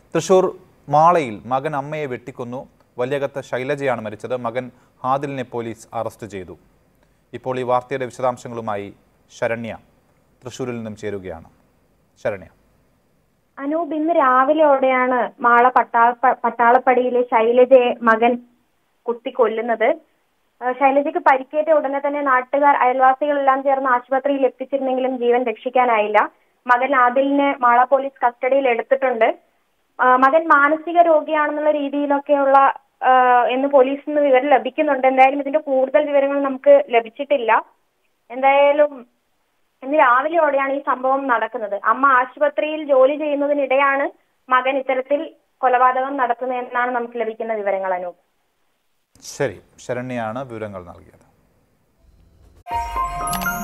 തൃശൂർ മാളയിൽ മകൻ അമ്മയെ വെട്ടിക്കൊന്നു വലിയകത്ത് ശൈലജയാണ് മരിച്ചത് മകൻ ഹാദിലിനെ പോലീസ് അറസ്റ്റ് ചെയ്തു ഇപ്പോൾ ഈ വാർത്തയുടെ വിശദാംശങ്ങളുമായി ശരണ്യ തൃശൂരിൽ നിന്നും ചേരുകയാണ് ശരണ്യ അനൂപ് ഇന്ന് രാവിലെയോടെയാണ് മാള പട്ടാള പട്ടാളപ്പടിയിലെ ശൈലജയെ മകൻ കുത്തി കൊല്ലുന്നത് ആ, ശൈലജയ്ക്ക് പരിക്കേറ്റ ഉടനെ തന്നെ നാട്ടുകാർ അയൽവാസികളെല്ലാം ചേർന്ന് ആശുപത്രിയിൽ എത്തിച്ചിരുന്നെങ്കിലും ജീവൻ രക്ഷിക്കാനായില്ല മകൻ ആദിലിനെ മാള പോലീസ് കസ്റ്റഡിയിൽ എടുത്തിട്ടുണ്ട് ആ, മകൻ മാനസിക രോഗിയാണെന്നുള്ള രീതിയിലൊക്കെയുള്ള ആ, എന്ന് പോലീസിൽ നിന്ന് വിവരം ലഭിക്കുന്നുണ്ട് എന്തായാലും ഇതിന്റെ കൂടുതൽ വിവരങ്ങൾ നമുക്ക് ലഭിച്ചിട്ടില്ല എന്തായാലും ഇന്ന് രാവിലെയോടെയാണ് ഈ സംഭവം നടക്കുന്നത് അമ്മ ആശുപത്രിയിൽ ജോലി ചെയ്യുന്നതിനിടെയാണ് മകൻ ഇത്തരത്തിൽ കൊലപാതകം നടത്തുന്നതെന്നാണ് നമുക്ക് ലഭിക്കുന്ന വിവരങ്ങൾ അനൂപ് ശരി ശരണ്യയാണ് വിവരങ്ങൾ നൽകിയത്